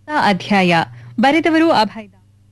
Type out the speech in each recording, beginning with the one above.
ಅಧ್ಯಾಯ ಬರೆದವರು ಅಭಯ್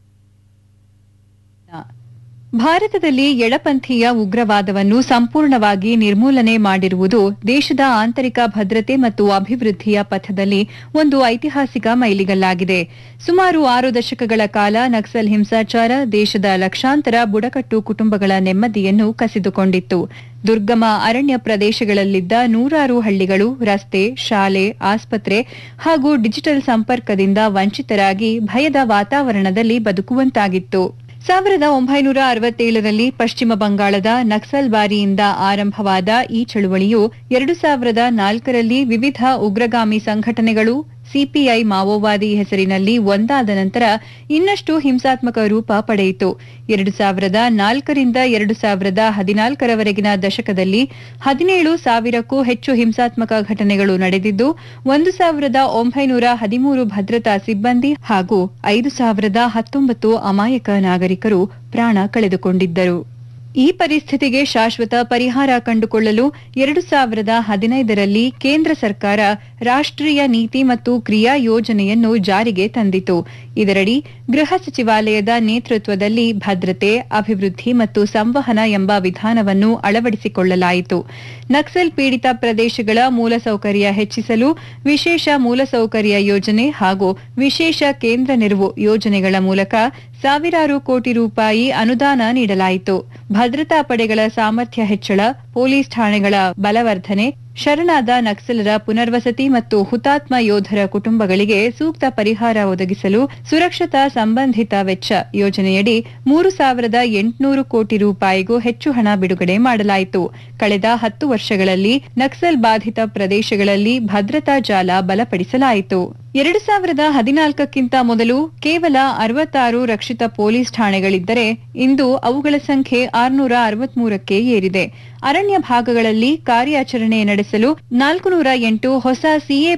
ಭಾರತದಲ್ಲಿ ಎಡಪಂಥೀಯ ಉಗ್ರವಾದವನ್ನು ಸಂಪೂರ್ಣವಾಗಿ ನಿರ್ಮೂಲನೆ ಮಾಡಿರುವುದು ದೇಶದ ಆಂತರಿಕ ಭದ್ರತೆ ಮತ್ತು ಅಭಿವೃದ್ಧಿಯ ಪಥದಲ್ಲಿ ಒಂದು ಐತಿಹಾಸಿಕ ಮೈಲಿಗಲ್ಲಾಗಿದೆ ಸುಮಾರು ಆರು ದಶಕಗಳ ಕಾಲ ನಕ್ಸಲ್ ಹಿಂಸಾಚಾರ ದೇಶದ ಲಕ್ಷಾಂತರ ಬುಡಕಟ್ಟು ಕುಟುಂಬಗಳ ನೆಮ್ಮದಿಯನ್ನು ಕಸಿದುಕೊಂಡಿತ್ತು ದುರ್ಗಮ ಅರಣ್ಯ ಪ್ರದೇಶಗಳಲ್ಲಿದ್ದ ನೂರಾರು ಹಳ್ಳಿಗಳು ರಸ್ತೆ ಶಾಲೆ ಆಸ್ಪತ್ರೆ ಹಾಗೂ ಡಿಜಿಟಲ್ ಸಂಪರ್ಕದಿಂದ ವಂಚಿತರಾಗಿ ಭಯದ ವಾತಾವರಣದಲ್ಲಿ ಬದುಕುವಂತಾಗಿತ್ತು ಸಾವಿರದ ಒಂಬೈನೂರ ಅರವತ್ತೇಳರಲ್ಲಿ ಪಶ್ಚಿಮ ಬಂಗಾಳದ ನಕ್ಸಲ್ ಬಾರಿಯಿಂದ ಆರಂಭವಾದ ಈ ಚಳುವಳಿಯು ಎರಡು ಸಾವಿರದ ನಾಲ್ಕರಲ್ಲಿ ವಿವಿಧ ಉಗ್ರಗಾಮಿ ಸಂಘಟನೆಗಳು ಸಿಪಿಐ ಮಾವೋವಾದಿ ಹೆಸರಿನಲ್ಲಿ ಒಂದಾದ ನಂತರ ಇನ್ನಷ್ಟು ಹಿಂಸಾತ್ಮಕ ರೂಪ ಪಡೆಯಿತು ಎರಡು ಸಾವಿರದ ನಾಲ್ಕರಿಂದ ಎರಡು ಸಾವಿರದ ಹದಿನಾಲ್ಕರವರೆಗಿನ ದಶಕದಲ್ಲಿ ಹದಿನೇಳು ಸಾವಿರಕ್ಕೂ ಹೆಚ್ಚು ಹಿಂಸಾತ್ಮಕ ಘಟನೆಗಳು ನಡೆದಿದ್ದು ಒಂದು ಸಾವಿರದ ಒಂಬೈನೂರ ಹದಿಮೂರು ಭದ್ರತಾ ಸಿಬ್ಬಂದಿ ಹಾಗೂ ಐದು ಸಾವಿರದ ಹತ್ತೊಂಬತ್ತು ಅಮಾಯಕ ನಾಗರಿಕರು ಪ್ರಾಣ ಕಳೆದುಕೊಂಡಿದ್ದರು ಈ ಪರಿಸ್ಥಿತಿಗೆ ಶಾಶ್ವತ ಪರಿಹಾರ ಕಂಡುಕೊಳ್ಳಲು ಎರಡು ಸಾವಿರದ ಹದಿನೈದರಲ್ಲಿ ಕೇಂದ್ರ ಸರ್ಕಾರ ರಾಷ್ಟ್ರೀಯ ನೀತಿ ಮತ್ತು ಕ್ರಿಯಾ ಯೋಜನೆಯನ್ನು ಜಾರಿಗೆ ತಂದಿತು ಇದರಡಿ ಗೃಹ ಸಚಿವಾಲಯದ ನೇತೃತ್ವದಲ್ಲಿ ಭದ್ರತೆ ಅಭಿವೃದ್ಧಿ ಮತ್ತು ಸಂವಹನ ಎಂಬ ವಿಧಾನವನ್ನು ಅಳವಡಿಸಿಕೊಳ್ಳಲಾಯಿತು ನಕ್ಸಲ್ ಪೀಡಿತ ಪ್ರದೇಶಗಳ ಮೂಲಸೌಕರ್ಯ ಹೆಚ್ಚಿಸಲು ವಿಶೇಷ ಮೂಲಸೌಕರ್ಯ ಯೋಜನೆ ಹಾಗೂ ವಿಶೇಷ ಕೇಂದ್ರ ನೆರವು ಯೋಜನೆಗಳ ಮೂಲಕ ಸಾವಿರಾರು ಕೋಟಿ ರೂಪಾಯಿ ಅನುದಾನ ನೀಡಲಾಯಿತು ಭದ್ರತಾ ಪಡೆಗಳ ಸಾಮರ್ಥ್ಯ ಹೆಚ್ಚಳ ಪೊಲೀಸ್ ಠಾಣೆಗಳ ಬಲವರ್ಧನೆ ಶರಣಾದ ನಕ್ಸಲರ ಪುನರ್ವಸತಿ ಮತ್ತು ಹುತಾತ್ಮ ಯೋಧರ ಕುಟುಂಬಗಳಿಗೆ ಸೂಕ್ತ ಪರಿಹಾರ ಒದಗಿಸಲು ಸುರಕ್ಷತಾ ಸಂಬಂಧಿತ ವೆಚ್ಚ ಯೋಜನೆಯಡಿ ಮೂರು ಸಾವಿರದ ಎಂಟುನೂರು ಕೋಟಿ ರೂಪಾಯಿಗೂ ಹೆಚ್ಚು ಹಣ ಬಿಡುಗಡೆ ಮಾಡಲಾಯಿತು ಕಳೆದ ಹತ್ತು ವರ್ಷಗಳಲ್ಲಿ ನಕ್ಸಲ್ ಬಾಧಿತ ಪ್ರದೇಶಗಳಲ್ಲಿ ಭದ್ರತಾ ಜಾಲ ಬಲಪಡಿಸಲಾಯಿತು ಎರಡು ಸಾವಿರದ ಹದಿನಾಲ್ಕಕ್ಕಿಂತ ಮೊದಲು ಕೇವಲ ಅರವತ್ತಾರು ರಕ್ಷಿತ ಪೊಲೀಸ್ ಠಾಣೆಗಳಿದ್ದರೆ ಇಂದು ಅವುಗಳ ಸಂಖ್ಯೆ ಆರುನೂರ ಅರವತ್ಮೂರಕ್ಕೆ ಏರಿದೆ ಅರಣ್ಯ ಭಾಗಗಳಲ್ಲಿ ಕಾರ್ಯಾಚರಣೆ ನಡೆಸಲು ನಾಲ್ಕುನೂರ ಎಂಟು ಹೊಸ ಸಿಎ